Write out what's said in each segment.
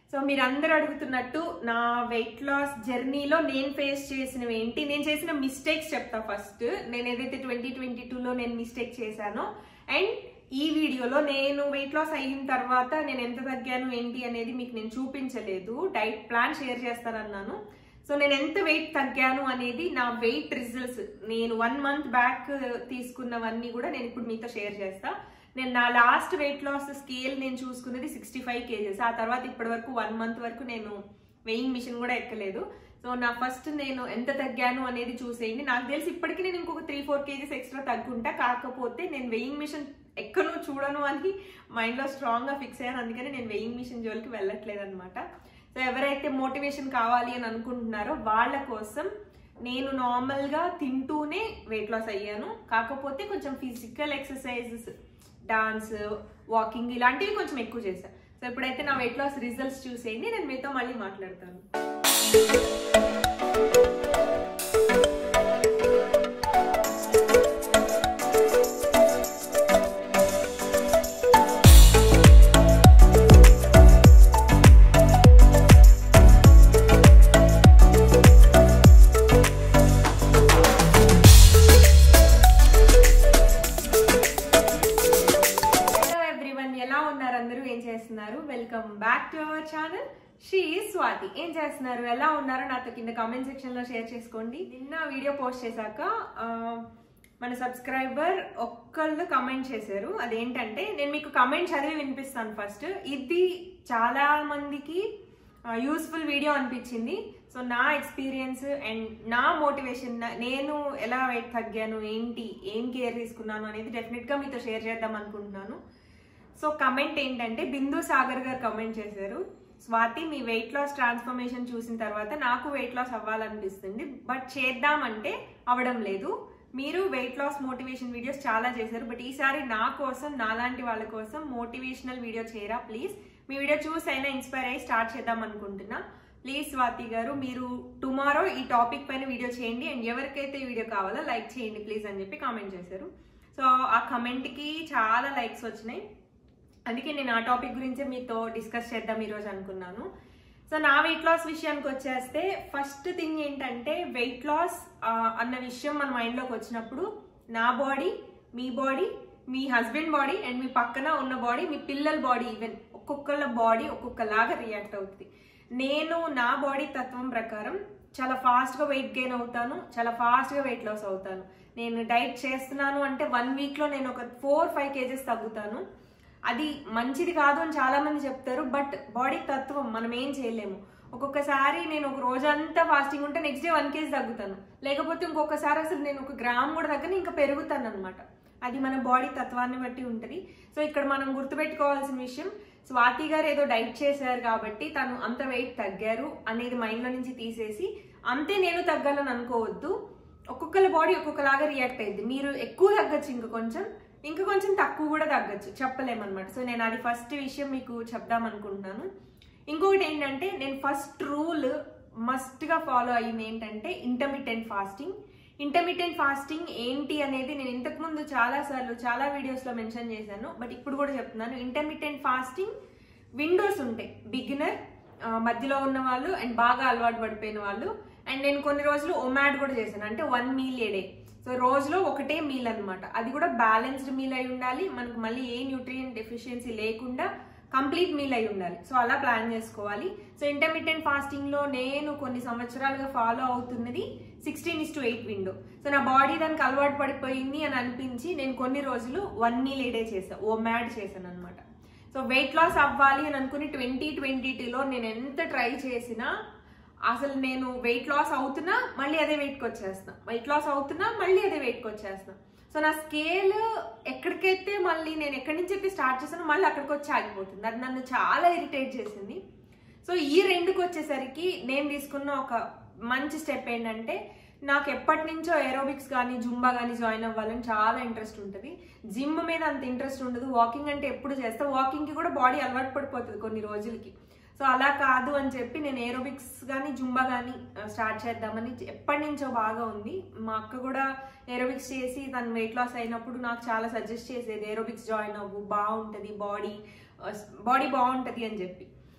so మీరు అందరూ అడుగుతున్నట్టు నా వెయిట్ లాస్ జర్నీలో నేను ఫేస్ చేసినవి ఏంటి నేను చేసిన మిస్టేక్స్ చెప్తా ఫస్ట్ నేను ఏదైతే ట్వంటీ ట్వంటీ టూలో నేను మిస్టేక్ చేశానో అండ్ ఈ వీడియోలో నేను వెయిట్ లాస్ అయిన తర్వాత నేను ఎంత తగ్గాను ఏంటి అనేది మీకు నేను చూపించలేదు డైట్ ప్లాన్ షేర్ చేస్తానన్నాను సో నేను ఎంత వెయిట్ తగ్గాను అనేది నా వెయిట్ రిజల్ట్స్ నేను వన్ మంత్ బ్యాక్ తీసుకున్నవన్నీ కూడా నేను ఇప్పుడు మీతో షేర్ చేస్తా నేను నా లాస్ట్ వెయిట్ లాస్ స్కేల్ నేను చూసుకున్నది సిక్స్టీ ఫైవ్ కేజెస్ ఆ తర్వాత ఇప్పటి వరకు వన్ మంత్ వరకు నేను వెయింగ్ మిషన్ కూడా ఎక్కలేదు సో నా ఫస్ట్ నేను ఎంత తగ్గాను అనేది చూసేయండి నాకు తెలిసి ఇప్పటికీ నేను ఇంకొక త్రీ ఫోర్ కేజీస్ ఎక్స్ట్రా తగ్గుంటా కాకపోతే నేను వెయింగ్ మిషన్ ఎక్కడో చూడను అని మైండ్లో స్ట్రాంగ్గా ఫిక్స్ అయ్యాను అందుకని నేను వెయింగ్ మిషన్ జోలికి వెళ్ళట్లేదు అనమాట సో ఎవరైతే మోటివేషన్ కావాలి అని అనుకుంటున్నారో వాళ్ళ కోసం నేను నార్మల్గా తింటూనే వెయిట్ లాస్ అయ్యాను కాకపోతే కొంచెం ఫిజికల్ ఎక్సర్సైజెస్ డాన్స్ వాకింగ్ ఇలాంటివి కొంచెం ఎక్కువ చేశాను సో ఇప్పుడైతే నా వెయిట్ లాస్ రిజల్ట్స్ చూసేయండి నేను మీతో మళ్ళీ మాట్లాడతాను హలో ఎవ్రీవన్ ఎలా ఉన్నారు అందరూ ఏం చేస్తున్నారు welcome back to our channel Shri Swathi ఏం చేస్తున్నారు ఎలా ఉన్నారో నాతో కింద కామెంట్ సెక్షన్ లో షేర్ చేసుకోండి నిన్న వీడియో పోస్ట్ చేశాక ఆ, మన సబ్స్క్రైబర్ ఒక్కళ్ళు కమెంట్ చేశారు అదేంటంటే నేను మీకు కమెంట్ చదివి వినిపిస్తాను ఫస్ట్ ఇది చాలా మందికి యూస్ఫుల్ వీడియో అనిపించింది సో నా ఎక్స్పీరియన్స్ అండ్ నా మోటివేషన్ నేను ఎలా వెయిట్ తగ్గాను ఏంటి ఏం కేర్ తీసుకున్నాను అనేది డెఫినెట్గా మీతో షేర్ చేద్దాం అనుకుంటున్నాను సో కమెంట్ ఏంటంటే బిందు సాగర్ గారు కమెంట్ చేశారు స్వాతి మీ వెయిట్ లాస్ ట్రాన్స్ఫర్మేషన్ చూసిన తర్వాత నాకు వెయిట్ లాస్ అవ్వాలనిపిస్తుంది బట్ చేద్దామంటే అవడం లేదు మీరు వెయిట్ లాస్ మోటివేషన్ వీడియోస్ చాలా చేశారు బట్ ఈసారి నా కోసం నాలాంటి వాళ్ళ కోసం మోటివేషనల్ వీడియో చేయరా ప్లీజ్ మీ వీడియో చూసి అయినా ఇన్స్పైర్ అయ్యి స్టార్ట్ చేద్దాం అనుకుంటున్నా ప్లీజ్ స్వాతి గారు మీరు టుమారో ఈ టాపిక్ పైన వీడియో చేయండి అండ్ ఎవరికైతే ఈ వీడియో కావాలో లైక్ చేయండి ప్లీజ్ అని చెప్పి కామెంట్ చేశారు సో ఆ కమెంట్కి చాలా లైక్స్ వచ్చినాయి అందుకే నేను ఆ టాపిక్ గురించే మీతో డిస్కస్ చేద్దాం ఈరోజు అనుకున్నాను సో నా వెయిట్ లాస్ విషయానికి వచ్చేస్తే ఫస్ట్ థింగ్ ఏంటంటే వెయిట్ లాస్ అన్న విషయం మన మైండ్లోకి వచ్చినప్పుడు నా బాడీ మీ బాడీ మీ హస్బెండ్ బాడీ అండ్ మీ పక్కన ఉన్న బాడీ మీ పిల్లల బాడీ ఈవెన్ ఒక్కొక్కళ్ళ బాడీ ఒక్కొక్కలాగా రియాక్ట్ అవుతుంది నేను నా బాడీ తత్వం ప్రకారం చాలా ఫాస్ట్గా వెయిట్ గెయిన్ అవుతాను చాలా ఫాస్ట్గా వెయిట్ లాస్ అవుతాను నేను డైట్ చేస్తున్నాను అంటే వన్ వీక్లో నేను ఒక ఫోర్ ఫైవ్ కేజెస్ తగ్గుతాను అది మంచిది కాదు అని చాలా మంది చెప్తారు బట్ బాడీ తత్వం మనం ఏం చేయలేము ఒక్కొక్కసారి నేను ఒక రోజంతా ఫాస్టింగ్ ఉంటే నెక్స్ట్ డే వన్ కేజీ తగ్గుతాను లేకపోతే ఇంకొకసారి అసలు నేను ఒక గ్రామ్ కూడా తగ్గని ఇంకా పెరుగుతాను అనమాట అది మన బాడీ తత్వాన్ని బట్టి ఉంటుంది సో ఇక్కడ మనం గుర్తుపెట్టుకోవాల్సిన విషయం స్వాతి గారు ఏదో డైట్ చేశారు కాబట్టి తను అంత వెయిట్ తగ్గారు అనేది మైండ్లో నుంచి తీసేసి అంతే నేను తగ్గాలని అనుకోవద్దు ఒక్కొక్కరి బాడీ ఒక్కొక్కలాగా రియాక్ట్ అయ్యింది మీరు ఎక్కువ తగ్గచ్చు ఇంకా కొంచెం ఇంకా కొంచెం తక్కువ కూడా తగ్గచ్చు చెప్పలేమన్నమాట సో నేను అది ఫస్ట్ విషయం మీకు చెప్దాం అనుకుంటున్నాను ఇంకొకటి ఏంటంటే నేను ఫస్ట్ రూల్ మస్ట్గా ఫాలో అయ్యింది ఏంటంటే ఇంటర్మీడియట్ ఫాస్టింగ్ ఇంటర్మీడియట్ ఫాస్టింగ్ ఏంటి అనేది నేను ఇంతకుముందు చాలా సార్లు చాలా వీడియోస్లో మెన్షన్ చేశాను బట్ ఇప్పుడు కూడా చెప్తున్నాను ఇంటర్మీడియట్ ఫాస్టింగ్ విండోస్ ఉంటాయి బిగినర్ మధ్యలో ఉన్న వాళ్ళు అండ్ బాగా అలవాటు పడిపోయిన వాళ్ళు అండ్ నేను కొన్ని రోజులు ఒమాడ్ కూడా చేశాను అంటే one meal a day so రోజులో ఒకటే మీల్ అనమాట అది కూడా బ్యాలెన్స్డ్ మీల్ అయి ఉండాలి మనకు మళ్ళీ ఏ న్యూట్రియం డెఫిషియన్సీ లేకుండా కంప్లీట్ మీల్ అయి ఉండాలి సో అలా ప్లాన్ చేసుకోవాలి సో ఇంటర్మీడియట్ ఫాస్టింగ్ లో నేను కొన్ని సంవత్సరాలుగా ఫాలో అవుతున్నది sixteen is to eight window so నా బాడీ దానికి అలవాటు పడిపోయింది అని అనిపించి నేను కొన్ని రోజులు వన్ మీల్ ఏ డే చేశాను ఓ మ్యాడ్ చేశాను అనమాట సో వెయిట్ లాస్ అవ్వాలి అని అనుకుని ట్వంటీ ట్వంటీ టూలో నేను ఎంత ట్రై చేసినా అసలు నేను వెయిట్ లాస్ అవుతున్నా మళ్ళీ అదే వెయిట్కి వచ్చేస్తున్నా వెయిట్ లాస్ అవుతున్నా మళ్ళీ అదే వెయిట్కి వచ్చేస్తున్నా సో నా స్కేల్ ఎక్కడికైతే మళ్ళీ నేను ఎక్కడి నుంచి అయితే స్టార్ట్ చేశానో మళ్ళీ అక్కడికి వచ్చి ఆగిపోతుంది అది నన్ను చాలా ఇరిటేట్ చేసింది సో ఈ రెండుకి వచ్చేసరికి నేను తీసుకున్న ఒక మంచి స్టెప్ ఏంటంటే నాకు ఎప్పటి నుంచో ఏరోబిక్స్ కానీ జుంబా కానీ జాయిన్ అవ్వాలని చాలా ఇంట్రెస్ట్ ఉంటుంది జిమ్ మీద అంత ఇంట్రెస్ట్ ఉండదు వాకింగ్ అంటే ఎప్పుడు చేస్తా వాకింగ్కి కూడా బాడీ అలవాటు పడిపోతుంది కొన్ని రోజులకి సో అలా కాదు అని చెప్పి నేను ఏరోబిక్స్ కానీ జుంబా కానీ స్టార్ట్ చేద్దామని ఎప్పటి నుంచో బాగా ఉంది మా అక్క కూడా ఏరోబిక్స్ చేసి తను వెయిట్ లాస్ అయినప్పుడు నాకు చాలా సజెస్ట్ చేసేది ఏరోబిక్స్ జాయిన్ అవ్వు బాగుంటుంది బాడీ బాడీ బాగుంటుంది అని చెప్పి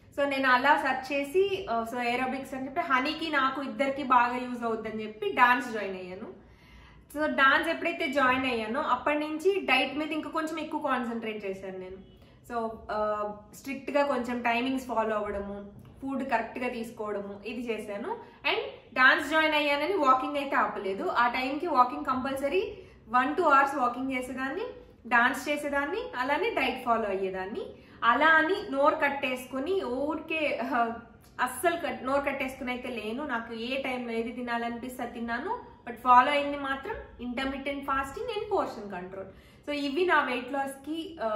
సో నేను అలా సెర్చ్ చేసి సో ఏరోబిక్స్ అని చెప్పి హనీకి నాకు ఇద్దరికి బాగా యూజ్ అవుద్దని చెప్పి డాన్స్ జాయిన్ అయ్యాను సో డాన్స్ ఎప్పుడైతే జాయిన్ అయ్యానో అప్పటి నుంచి డైట్ మీద ఇంకా కొంచెం ఎక్కువ కాన్సన్ట్రేట్ చేశాను నేను సో స్ట్రిక్ట్గా కొంచెం టైమింగ్స్ ఫాలో అవ్వడము ఫుడ్ కరెక్ట్గా తీసుకోవడము ఇది చేశాను అండ్ డాన్స్ జాయిన్ అయ్యానని వాకింగ్ అయితే ఆపలేదు ఆ టైంకి walking compulsory one two hours walking చేసేదాన్ని డాన్స్ చేసేదాన్ని అలానే డైట్ ఫాలో అయ్యేదాన్ని అలా అని నోరు కట్టేసుకుని ఊరికే ఆ, అస్సలు కట్ నోరు కట్టేసుకుని అయితే లేను నాకు ఏ టైంలో ఏది తినాలనిపిస్తే అది తిన్నాను బట్ ఫాలో అయింది మాత్రం intermediate fasting and portion control so ఇవి నా వెయిట్ లాస్కి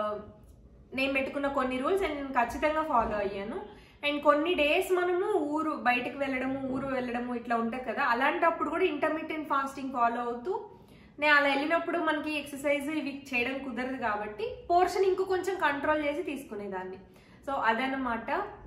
నేను పెట్టుకున్న కొన్ని రూల్స్ అండ్ నేను ఖచ్చితంగా ఫాలో అయ్యాను అండ్ కొన్ని డేస్ మనము ఊరు బయటకు వెళ్ళడము ఊరు వెళ్ళడము ఇట్లా ఉంటుంది కదా అలాంటప్పుడు కూడా ఇంటర్మీడియట్ ఫాస్టింగ్ ఫాలో అవుతూ నేను అలా వెళ్ళినప్పుడు మనకి ఎక్సర్సైజ్ ఇవి చేయడం కుదరదు కాబట్టి పోర్షన్ ఇంకో కొంచెం కంట్రోల్ చేసి తీసుకునేదాన్ని సో అదనమాట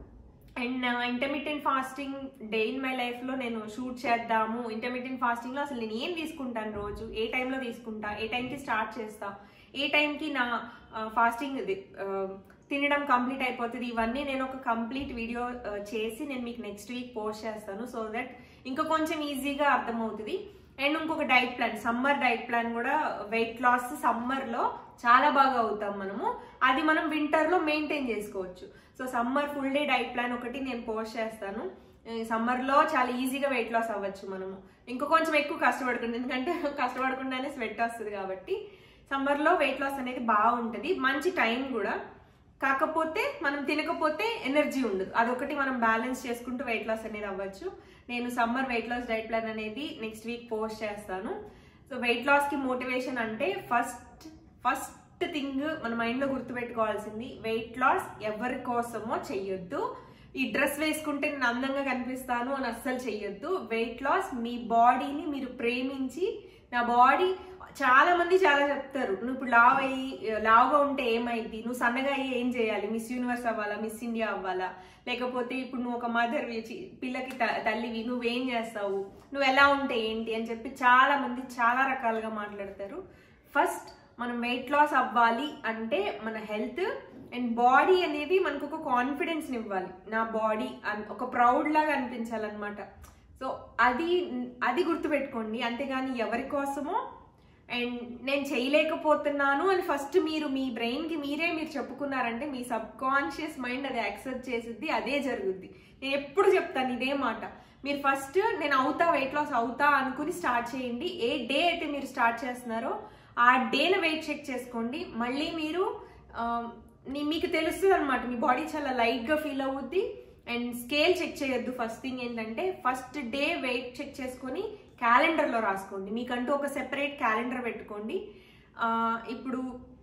and intermediate fasting day in my లైఫ్లో నేను షూట్ చేద్దాము ఇంటర్మీడియట్ ఫాస్టింగ్లో అసలు నేను ఏం తీసుకుంటాను రోజు ఏ టైంలో తీసుకుంటా ఏ టైంకి స్టార్ట్ చేస్తా ఏ టైంకి నా ఫాస్టింగ్ ఇది ఆ, తినడం కంప్లీట్ అయిపోతుంది ఇవన్నీ నేను ఒక కంప్లీట్ వీడియో చేసి నేను మీకు నెక్స్ట్ వీక్ పోస్ట్ చేస్తాను సో దట్ ఇంకా కొంచెం ఈజీగా అర్థమవుతుంది అండ్ ఇంకొక diet plan summer diet plan కూడా వెయిట్ లాస్ సమ్మర్లో చాలా బాగా అవుతాం మనము అది మనం వింటర్లో మెయింటైన్ చేసుకోవచ్చు so summer full day diet plan ఒకటి నేను పోస్ట్ చేస్తాను సమ్మర్లో చాలా ఈజీగా వెయిట్ లాస్ అవ్వచ్చు మనము ఇంకా కొంచెం ఎక్కువ కష్టపడకుండా ఎందుకంటే కష్టపడకుండానే స్వెట్ వస్తుంది కాబట్టి సమ్మర్లో వెయిట్ లాస్ అనేది బాగుంటుంది మంచి టైం కూడా కాకపోతే మనం తినకపోతే ఎనర్జీ ఉండదు అదొకటి మనం బ్యాలెన్స్ చేసుకుంటూ వెయిట్ లాస్ అనేది అవ్వచ్చు నేను summer weight loss diet plan అనేది నెక్స్ట్ వీక్ పోస్ట్ చేస్తాను సో వెయిట్ లాస్ కి మోటివేషన్ అంటే ఫస్ట్ ఫస్ట్ థింగ్ మన మైండ్ లో గుర్తుపెట్టుకోవాల్సింది వెయిట్ లాస్ ఎవరి కోసమో చెయ్యొద్దు ఈ డ్రెస్ వేసుకుంటే నేను అందంగా కనిపిస్తాను అని అస్సలు చెయ్యొద్దు వెయిట్ లాస్ మీ బాడీని మీరు ప్రేమించి నా బాడీ చాలా మంది చాలా చెప్తారు నువ్వు ఇప్పుడు లావ్ అయ్యి లావుగా ఉంటే ఏమైంది నువ్వు సన్నగా అయ్యి ఏం చేయాలి మిస్ యూనివర్స్ అవ్వాలా మిస్ ఇండియా అవ్వాలా లేకపోతే ఇప్పుడు నువ్వు ఒక మదర్ పిల్లకి త- తల్లివి నువ్వేం చేస్తావు నువ్వు ఎలా ఉంటే ఏంటి అని చెప్పి చాలా మంది చాలా రకాలుగా మాట్లాడతారు ఫస్ట్ మనం వెయిట్ లాస్ అవ్వాలి అంటే మన హెల్త్ అండ్ బాడీ అనేది మనకు ఒక కాన్ఫిడెన్స్ ఇవ్వాలి నా బాడీ ఒక ప్రౌడ్ లాగా అనిపించాలన్నమాట సో అది అది గుర్తుపెట్టుకోండి అంతేగాని ఎవరి కోసమో అండ్ నేను చేయలేకపోతున్నాను అని ఫస్ట్ మీరు మీ బ్రెయిన్ కి మీరే మీరు చెప్పుకున్నారంటే మీ సబ్ కాన్షియస్ మైండ్ అది యాక్సెప్ట్ చేసిద్ది అదే జరుగుద్ది నేను ఎప్పుడు చెప్తాను ఇదే మాట మీరు ఫస్ట్ నేను అవుతా వెయిట్ లాస్ అవుతా అనుకుని స్టార్ట్ చేయండి ఏ డే అయితే మీరు స్టార్ట్ చేస్తున్నారో ఆ డేను వెయిట్ చెక్ చేసుకోండి మళ్ళీ మీరు ఆ, నీ- మీకు తెలుస్తుంది అనమాట మీ బాడీ చాలా లైట్ గా ఫీల్ అవుద్ది అండ్ స్కేల్ చెక్ చేయొద్దు ఫస్ట్ థింగ్ ఏంటంటే ఫస్ట్ డే వెయిట్ చెక్ చేసుకొని క్యాలెండర్లో రాసుకోండి మీకంటూ ఒక సెపరేట్ క్యాలెండర్ పెట్టుకోండి ఆ, ఇప్పుడు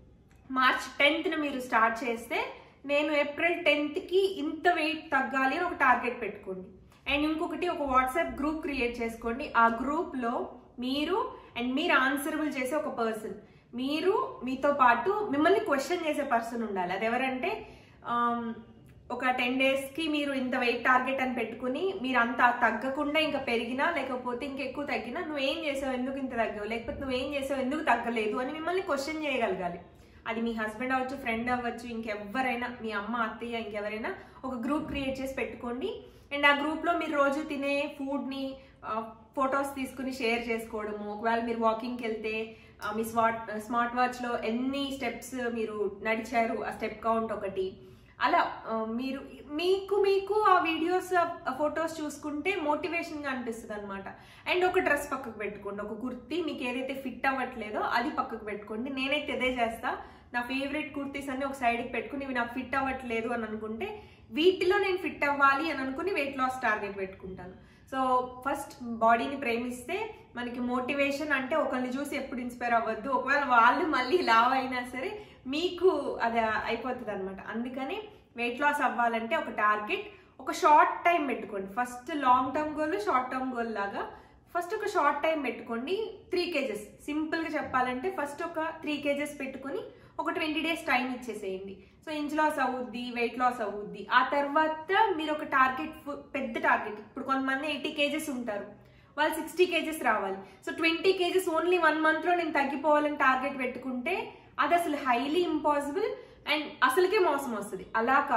మార్చ్ టెన్త్న మీరు స్టార్ట్ చేస్తే నేను ఏప్రిల్ టెన్త్కి ఇంత వెయిట్ తగ్గాలి అని ఒక టార్గెట్ పెట్టుకోండి అండ్ ఇంకొకటి ఒక వాట్సాప్ గ్రూప్ క్రియేట్ చేసుకోండి ఆ గ్రూప్లో మీరు అండ్ మీరు ఆన్సరబుల్ చేసే ఒక పర్సన్ మీరు మీతో పాటు మిమ్మల్ని క్వశ్చన్ చేసే పర్సన్ ఉండాలి అది ఎవరంటే ఆమ్, ఒక టెన్ డేస్కి మీరు ఇంత వెయిట్ టార్గెట్ అని పెట్టుకుని మీరు అంత తగ్గకుండా ఇంకా పెరిగినా లేకపోతే ఇంకా ఎక్కువ తగ్గినా నువ్వేం చేసావు ఎందుకు ఇంత తగ్గావు లేకపోతే నువ్వేం చేసావు ఎందుకు తగ్గలేదు అని మిమ్మల్ని క్వశ్చన్ చేయగలగాలి అది మీ హస్బెండ్ అవ్వచ్చు ఫ్రెండ్ అవ్వచ్చు ఇంకెవరైనా మీ అమ్మ అత్తయ్య ఇంకెవరైనా ఒక గ్రూప్ క్రియేట్ చేసి పెట్టుకోండి అండ్ ఆ గ్రూప్లో మీరు రోజు తినే ఫుడ్ని ఫొటోస్ తీసుకుని షేర్ చేసుకోవడము ఒకవేళ మీరు వాకింగ్కి వెళ్తే ఆ, మీ స్మార్ట్ స్మార్ట్ వాచ్లో ఎన్ని స్టెప్స్ మీరు నడిచారు ఆ స్టెప్ కౌంట్ ఒకటి అలా ఆ, మీరు మీకు మీకు ఆ వీడియోస్ ఫొటోస్ చూసుకుంటే మోటివేషన్గా అనిపిస్తుంది అనమాట అండ్ ఒక డ్రెస్ పక్కకు పెట్టుకోండి ఒక కుర్తీ మీకు ఏదైతే ఫిట్ అవ్వట్లేదో అది పక్కకు పెట్టుకోండి నేనైతే అదే చేస్తా నా ఫేవరెట్ కుర్తీస్ అన్ని ఒక సైడ్కి పెట్టుకుని ఇవి నాకు ఫిట్ అవ్వట్లేదు అని అనుకుంటే వీటిలో నేను ఫిట్ అవ్వాలి అని అనుకుని వెయిట్ లాస్ టార్గెట్ పెట్టుకుంటాను సో ఫస్ట్ బాడీని ప్రేమిస్తే మనకి మోటివేషన్ అంటే ఒకరిని చూసి ఎప్పుడు ఇన్స్పైర్ అవ్వద్దు ఒకవేళ వాళ్ళు మళ్ళీ లావ్ అయినా సరే మీకు అది అయిపోతుంది అనమాట అందుకని వెయిట్ లాస్ అవ్వాలంటే ఒక టార్గెట్ ఒక షార్ట్ టైం పెట్టుకోండి first long term goal short term goal లాగా ఫస్ట్ ఒక షార్ట్ టైం పెట్టుకోండి త్రీ కేజెస్ సింపుల్గా చెప్పాలంటే ఫస్ట్ ఒక త్రీ కేజెస్ పెట్టుకొని ఒక ట్వంటీ డేస్ టైం ఇచ్చేసేయండి సో ఇంచ్ లాస్ అవుద్ది వెయిట్ లాస్ అవుద్ది ఆ తర్వాత మీరు ఒక టార్గెట్ పెద్ద టార్గెట్ ఇప్పుడు కొంతమంది ఎయిటీ కేజెస్ ఉంటారు వాళ్ళు సిక్స్టీ కేజెస్ రావాలి so twenty KGs only one మంత్లో నేను తగ్గిపోవాలని టార్గెట్ పెట్టుకుంటే అది అసలు హైలీ ఇంపాసిబుల్ అండ్ అసలుకే మోసం వస్తుంది అలా కాదు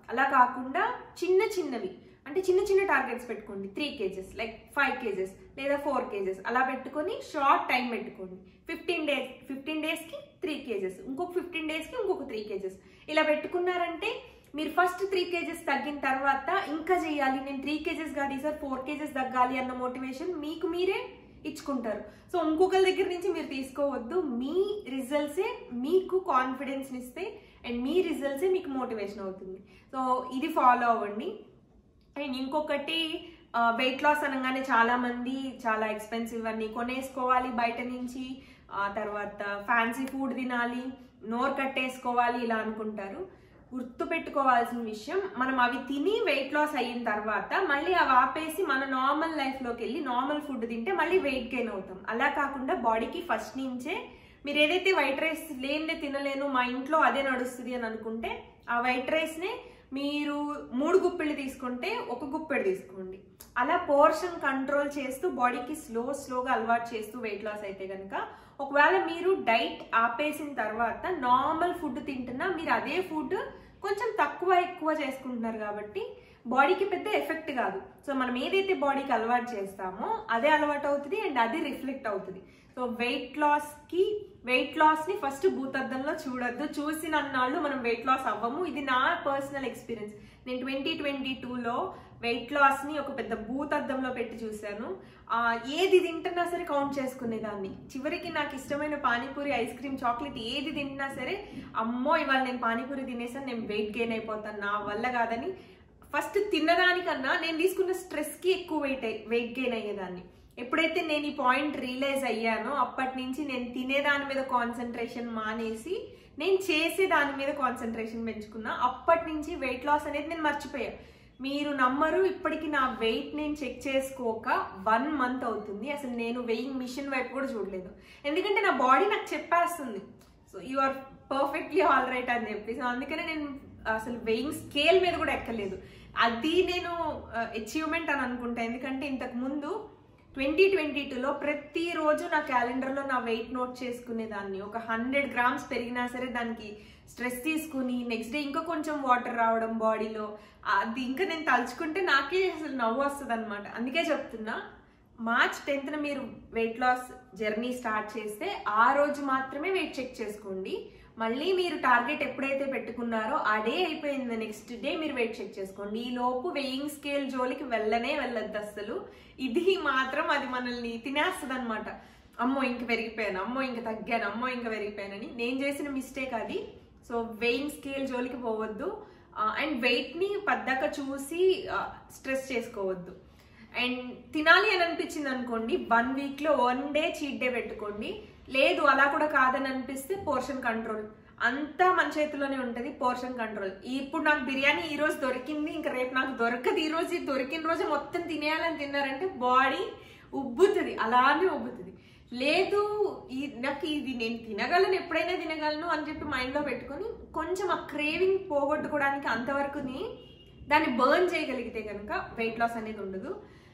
అలా కాకుండా చిన్న చిన్నవి అంటే చిన్న చిన్న టార్గెట్స్ పెట్టుకోండి three KGs like five KGs లేదా ఫోర్ కేజెస్ అలా పెట్టుకొని షార్ట్ టైం పెట్టుకోండి ఫిఫ్టీన్ డేస్ ఫిఫ్టీన్ డేస్కి త్రీ కేజెస్ ఇంకొక ఫిఫ్టీన్ డేస్కి ఇంకొక త్రీ కేజెస్ ఇలా పెట్టుకున్నారంటే మీరు ఫస్ట్ త్రీ కేజెస్ తగ్గిన తర్వాత ఇంకా చేయాలి నేను త్రీ కేజెస్ కాదు ఈసారి ఫోర్ కేజెస్ తగ్గాలి అన్న మోటివేషన్ మీకు మీరే ఇచ్చుకుంటారు సో ఇంకొకరి దగ్గర నుంచి మీరు తీసుకోవద్దు మీ రిజల్ట్సే మీకు కాన్ఫిడెన్స్ ఇస్తే అండ్ మీ రిజల్ట్సే మీకు మోటివేషన్ అవుతుంది సో ఇది ఫాలో అవ్వండి అండ్ ఇంకొకటి వెయిట్ లాస్ అనగానే చాలా మంది చాలా ఎక్స్పెన్సివ్ అన్ని కొనేసుకోవాలి బయట నుంచి ఆ తర్వాత ఫ్యాన్సీ ఫుడ్ తినాలి నోరు కట్టేసుకోవాలి ఇలా అనుకుంటారు గుర్తు పెట్టుకోవాల్సిన విషయం మనం అవి తిని వెయిట్ లాస్ అయిన తర్వాత మళ్ళీ అవి ఆపేసి మన నార్మల్ లైఫ్లోకి వెళ్ళి నార్మల్ ఫుడ్ తింటే మళ్ళీ వెయిట్ గెయిన్ అవుతాం అలా కాకుండా బాడీకి ఫస్ట్ నుంచే మీరు ఏదైతే వైట్ రైస్ లేనిదే తినలేను మా ఇంట్లో అదే నడుస్తుంది అని అనుకుంటే ఆ వైట్ రైస్నే మీరు మూడు గుప్పెళ్ళు తీసుకుంటే ఒక గుప్పెడు తీసుకోండి అలా పోర్షన్ కంట్రోల్ చేస్తూ బాడీకి స్లో స్లోగా అలవాటు చేస్తూ వెయిట్ లాస్ అయితే కనుక ఒకవేళ మీరు డైట్ ఆపేసిన తర్వాత నార్మల్ ఫుడ్ తింటున్నా మీరు అదే ఫుడ్ కొంచెం తక్కువ ఎక్కువ చేసుకుంటున్నారు కాబట్టి బాడీకి పెద్ద ఎఫెక్ట్ కాదు సో మనం ఏదైతే బాడీకి అలవాటు చేస్తామో అదే అలవాటు అవుతుంది అండ్ అది రిఫ్లెక్ట్ అవుతుంది సో వెయిట్ లాస్కి వెయిట్ లాస్ని ఫస్ట్ భూతద్దంలో చూడొద్దు చూసిన అన్నాళ్ళు మనం వెయిట్ లాస్ అవ్వము ఇది నా పర్సనల్ ఎక్స్పీరియన్స్ నేను ట్వంటీ ట్వంటీ టూలో వెయిట్ లాస్ని ఒక పెద్ద భూతద్దంలో పెట్టి చూశాను ఆ, ఏది తింటున్నా సరే కౌంట్ చేసుకునేదాన్ని చివరికి నాకు ఇష్టమైన పానీపూరి ఐస్ క్రీమ్ చాక్లెట్ ఏది తింటున్నా సరే అమ్మో ఇవాళ నేను పానీపూరి తినేసాను నేను వెయిట్ గెయిన్ అయిపోతాను నా వల్ల కాదని ఫస్ట్ తిన్నదానికన్నా నేను తీసుకున్న స్ట్రెస్కి ఎక్కువ వెయిట్ వెయిట్ గెయిన్ అయ్యేదాన్ని ఎప్పుడైతే నేను ఈ పాయింట్ రియలైజ్ అయ్యానో అప్పటి నుంచి నేను తినే దాని మీద కాన్సన్ట్రేషన్ మానేసి నేను చేసే దాని మీద కాన్సన్ట్రేషన్ పెంచుకున్నా అప్పటి నుంచి వెయిట్ లాస్ అనేది నేను మర్చిపోయా మీరు నమ్మరు ఇప్పటికి నా వెయిట్ నేను చెక్ చేసుకోక వన్ మంత్ అవుతుంది అసలు నేను వెయింగ్ మిషన్ వైపు కూడా చూడలేదు ఎందుకంటే నా బాడీ నాకు చెప్పేస్తుంది so you are perfectly all right అని చెప్పి సో అందుకనే నేను అసలు వెయింగ్ స్కేల్ మీద కూడా ఎక్కలేదు అది నేను అచీవ్మెంట్ అని అనుకుంటా ఎందుకంటే ఇంతకు ముందు ట్వంటీ ట్వంటీ టూలో ప్రతిరోజు నా క్యాలెండర్లో నా వెయిట్ నోట్ చేసుకునేదాన్ని ఒక హండ్రెడ్ గ్రామ్స్ పెరిగినా సరే దానికి స్ట్రెస్ తీసుకుని నెక్స్ట్ డే ఇంకా కొంచెం వాటర్ రావడం బాడీలో అది ఇంకా నేను తలుచుకుంటే నాకే అసలు నవ్వు వస్తుంది అనమాట అందుకే చెప్తున్నా మార్చ్ టెన్త్న మీరు వెయిట్ లాస్ జర్నీ స్టార్ట్ చేస్తే ఆ రోజు మాత్రమే వెయిట్ చెక్ చేసుకోండి మళ్ళీ మీరు టార్గెట్ ఎప్పుడైతే పెట్టుకున్నారో అదే అయిపోయింది నెక్స్ట్ డే మీరు వెయిట్ చెక్ చేసుకోండి ఈ లోపు వెయింగ్ స్కేల్ జోలికి వెళ్ళనే వెళ్ళొద్దు అసలు ఇది మాత్రం అది మనల్ని తినేస్తుంది అనమాట అమ్మో ఇంక పెరిగిపోయాను అమ్మో ఇంక తగ్గాను అమ్మో ఇంక పెరిగిపోయానని నేను చేసిన మిస్టేక్ అది సో వెయింగ్ స్కేల్ జోలికి పోవద్దు అండ్ వెయిట్ని పద్దాక చూసి స్ట్రెస్ చేసుకోవద్దు అండ్ తినాలి అని అనిపించింది అనుకోండి వన్ వీక్లో వన్ డే చీట్ డే పెట్టుకోండి లేదు అలా కూడా కాదని అనిపిస్తే పోర్షన్ కంట్రోల్ అంతా మన చేతిలోనే ఉంటుంది పోర్షన్ కంట్రోల్ ఇప్పుడు నాకు బిర్యానీ ఈ రోజు దొరికింది ఇంకా రేపు నాకు దొరకదు ఈ రోజు ఇది దొరికిన రోజు మొత్తం తినేయాలని తిన్నారంటే బాడీ ఉబ్బుతుంది అలానే ఉబ్బుతుంది లేదు ఈ నాకు ఇది నేను తినగలను ఎప్పుడైనా తినగలను అని చెప్పి మైండ్లో పెట్టుకొని కొంచెం ఆ క్రేవింగ్ పోగొట్టుకోవడానికి అంతవరకుని దాన్ని బర్న్ చేయగలిగితే కనుక వెయిట్ లాస్ అనేది ఉండదు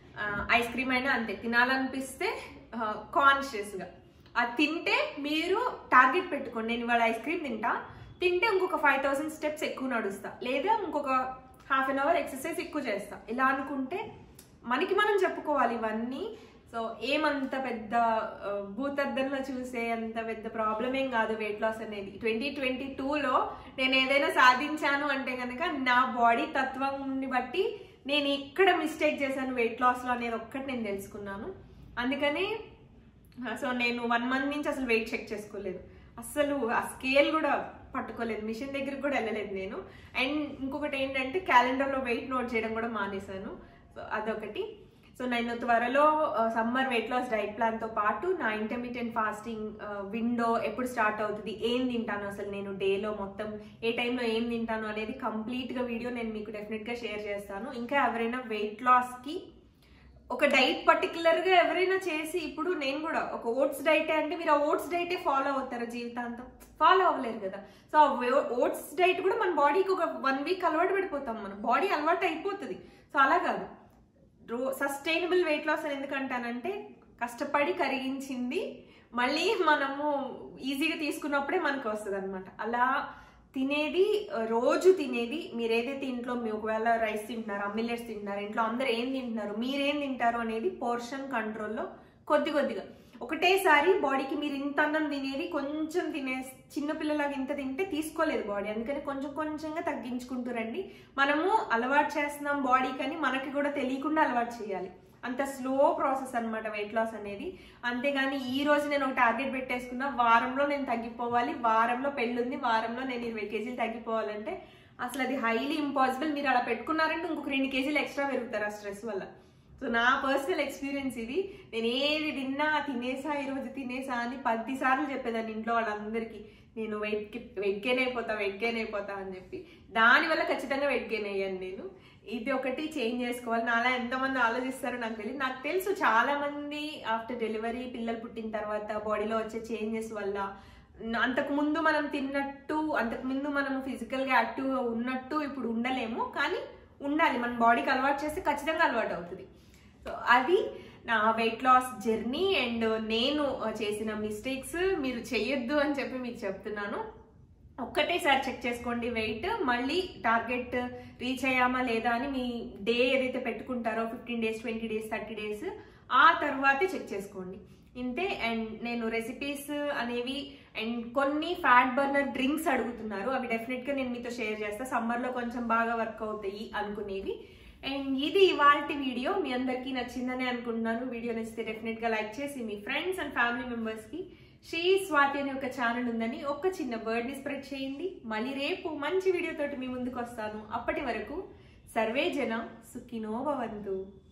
ఐస్ క్రీమ్ అయినా అంతే తినాలనిపిస్తే కాన్షియస్గా అది తింటే మీరు టార్గెట్ పెట్టుకోండి నేను ఇవాళ ఐస్ క్రీమ్ తింటా తింటే ఇంకొక ఫైవ్ థౌసండ్ స్టెప్స్ ఎక్కువ నడుస్తా లేదా ఇంకొక హాఫ్ అన్ అవర్ ఎక్సర్సైజ్ ఎక్కువ చేస్తా ఇలా అనుకుంటే మనకి మనం చెప్పుకోవాలి ఇవన్నీ సో ఏమంత పెద్ద ఆ, భూతద్దంలో చూసే అంత పెద్ద ప్రాబ్లం ఏం కాదు వెయిట్ లాస్ అనేది ట్వంటీ ట్వంటీ టూలో నేను ఏదైనా సాధించాను అంటే కనుక నా బాడీ తత్వంని బట్టి నేను ఎక్కడ మిస్టేక్ చేశాను వెయిట్ లాస్లో అనేది ఒక్కటి నేను తెలుసుకున్నాను అందుకని సో నేను వన్ మంత్ నుంచి అసలు వెయిట్ చెక్ చేసుకోలేదు అస్సలు ఆ స్కేల్ కూడా పట్టుకోలేదు మిషన్ దగ్గరికి కూడా వెళ్ళలేదు నేను అండ్ ఇంకొకటి ఏంటంటే క్యాలెండర్లో వెయిట్ నోట్ చేయడం కూడా మానేశాను సో అదొకటి సో నేను త్వరలో సమ్మర్ వెయిట్ లాస్ డైట్ ప్లాన్తో పాటు నా ఇంటర్మీడియట్ ఫాస్టింగ్ విండో ఎప్పుడు స్టార్ట్ అవుతుంది ఏం తింటాను అసలు నేను డేలో మొత్తం ఏ టైంలో ఏం తింటాను అనేది కంప్లీట్గా వీడియో నేను మీకు డెఫినెట్గా షేర్ చేస్తాను ఇంకా ఎవరైనా వెయిట్ లాస్కి ఒక డైట్ పర్టికులర్గా ఎవరైనా చేసి ఇప్పుడు నేను కూడా ఒక ఓట్స్ డైట్ అంటే మీరు ఆ ఓట్స్ డైటే ఫాలో అవుతారు జీవితాంతం ఫాలో అవ్వలేరు కదా సో ఓట్స్ డైట్ కూడా మన బాడీకి ఒక వన్ వీక్ అలవాటు పడిపోతాం మనం బాడీ అలవాటు అయిపోతుంది సో అలా కాదు రో సస్టైనబుల్ వెయిట్ లాస్ అని ఎందుకంటానంటే కష్టపడి కరిగించింది మళ్ళీ మనము ఈజీగా తీసుకున్నప్పుడే మనకు వస్తుంది అనమాట అలా తినేది ఆ, రోజు తినేది మీరు ఏదైతే ఇంట్లో మీ ఒకవేళ రైస్ తింటున్నారు మిల్లెట్స్ తింటున్నారు ఇంట్లో అందరు ఏం తింటున్నారు మీరేం తింటారు అనేది పోర్షన్ కంట్రోల్లో కొద్ది కొద్దిగా ఒకటేసారి బాడీకి మీరు ఇంత అన్నం తినేది కొంచెం తినే చిన్నపిల్లలాగా ఇంత తింటే తీసుకోలేదు బాడీ అందుకని కొంచెం కొంచెంగా తగ్గించుకుంటూ రండి మనము అలవాటు చేస్తున్నాం బాడీ కానీ మనకి కూడా తెలియకుండా అలవాటు చేయాలి అంత స్లో ప్రాసెస్ అన్నమాట వెయిట్ లాస్ అనేది అంతేగాని ఈ రోజు నేను ఒక టార్గెట్ పెట్టేసుకున్నా వారంలో నేను తగ్గిపోవాలి వారంలో పెళ్ళుంది వారంలో నేను ఇరవై కేజీలు తగ్గిపోవాలంటే అసలు అది హైలీ ఇంపాసిబుల్ మీరు అలా పెట్టుకున్నారంటే ఇంకొక రెండు కేజీలు ఎక్స్ట్రా పెరుగుతారు ఆ స్ట్రెస్ వల్ల సో నా పర్సనల్ ఎక్స్పీరియన్స్ ఇది నేను ఏది తిన్నా తినేసా ఈరోజు తినేసా అని పది సార్లు చెప్పేదాన్ని ఇంట్లో వాళ్ళందరికీ నేను వెయిట్ వెయిట్ గెయిన్ అయిపోతా వెయిట్ గెయిన్ అయిపోతా అని చెప్పి దానివల్ల ఖచ్చితంగా వెయిట్ గెయిన్ అయ్యాను నేను ఇది ఒకటి చేంజ్ చేసుకోవాలి నాలా ఎంతమంది ఆలోచిస్తారో నాకు తెలియదు నాకు తెలుసు చాలా మంది ఆఫ్టర్ డెలివరీ పిల్లలు పుట్టిన తర్వాత బాడీలో వచ్చే చేంజెస్ వల్ల అంతకు ముందు మనం తిన్నట్టు అంతకు ముందు మనం ఫిజికల్ గా యాక్టివ్ గా ఉన్నట్టు ఇప్పుడు ఉండలేము కానీ ఉండాలి మన బాడీకి అలవాటు చేస్తే ఖచ్చితంగా అలవాటు అవుతుంది సో అది నా వెయిట్ లాస్ జర్నీ అండ్ నేను చేసిన మిస్టేక్స్ మీరు చెయ్యొద్దు అని చెప్పి మీకు చెప్తున్నాను ఒక్కటేసారి చెక్ చేసుకోండి వెయిట్ మళ్ళీ టార్గెట్ రీచ్ అయ్యామా లేదా అని మీ డే ఏదైతే పెట్టుకుంటారో fifteen days twenty days thirty days ఆ తర్వాతే చెక్ చేసుకోండి ఇంతే అండ్ నేను రెసిపీస్ అనేవి అండ్ కొన్ని ఫ్యాట్ బర్నర్ డ్రింక్స్ అడుగుతున్నారు అవి డెఫినెట్ గా నేను మీతో షేర్ చేస్తా సమ్మర్ లో కొంచెం బాగా వర్క్ అవుతాయి అనుకునేవి అండ్ ఇది ఇవాళ వీడియో మీ అందరికీ నచ్చిందని అనుకుంటున్నాను వీడియో నచ్చితే డెఫినెట్ గా లైక్ చేసి మీ ఫ్రెండ్స్ అండ్ ఫ్యామిలీ మెంబర్స్ కి శ్రీ స్వాతి అనే ఒక ఛానల్ ఉందని ఒక చిన్న వర్డ్ ని స్ప్రెడ్ చేయండి మళ్ళీ రేపు మంచి వీడియోతోటి మీ ముందుకు వస్తాను అప్పటి వరకు సర్వే జన సుఖినో భవంతు